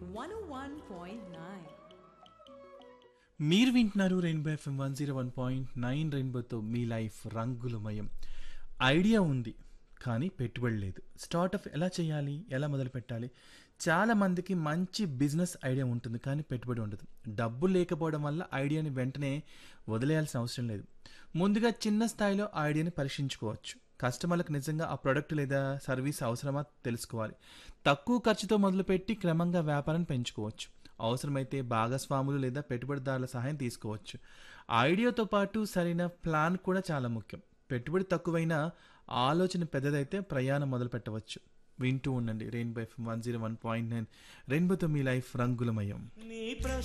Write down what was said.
101.9. మీరు వింటున్నారు rainbow FM one zero one point nine రెయిన్బోతో మీ లైఫ్ రంగులమయం ఐడియా ఉంది కానీ పెట్టుబడి లేదు స్టార్టప్ ఎలా చేయాలి ఎలా మొదలు పెట్టాలి చాలా మందికి మంచి బిజినెస్ ఐడియా ఉంటుంది కానీ పెట్టుబడి ఉండదు డబ్బు లేకపోవడం వల్ల ఐడియాని వెంటనే వదిలేయాల్సిన అవసరం లేదు ముందుగా చిన్న స్థాయిలో ఆ ఐడియాని పరీక్షించుకోవచ్చు కస్టమర్లకు నిజంగా ఆ ప్రోడక్ట్ లేదా సర్వీస్ అవసరమా తెలుసుకోవాలి తక్కువ ఖర్చుతో మొదలుపెట్టి క్రమంగా వ్యాపారాన్ని పెంచుకోవచ్చు అవసరమైతే భాగస్వాములు లేదా పెట్టుబడిదారుల సహాయం తీసుకోవచ్చు ఐడియాతో పాటు సరైన ప్లాన్ కూడా చాలా ముఖ్యం పెట్టుబడి తక్కువైనా ఆలోచన పెద్దదైతే ప్రయాణం మొదలు పెట్టవచ్చు వింటూ ఉండండి rainbow F one zero one point nine రెయిన్బోతో మీ లైఫ్ రంగులమయం నీ ప్రశ్న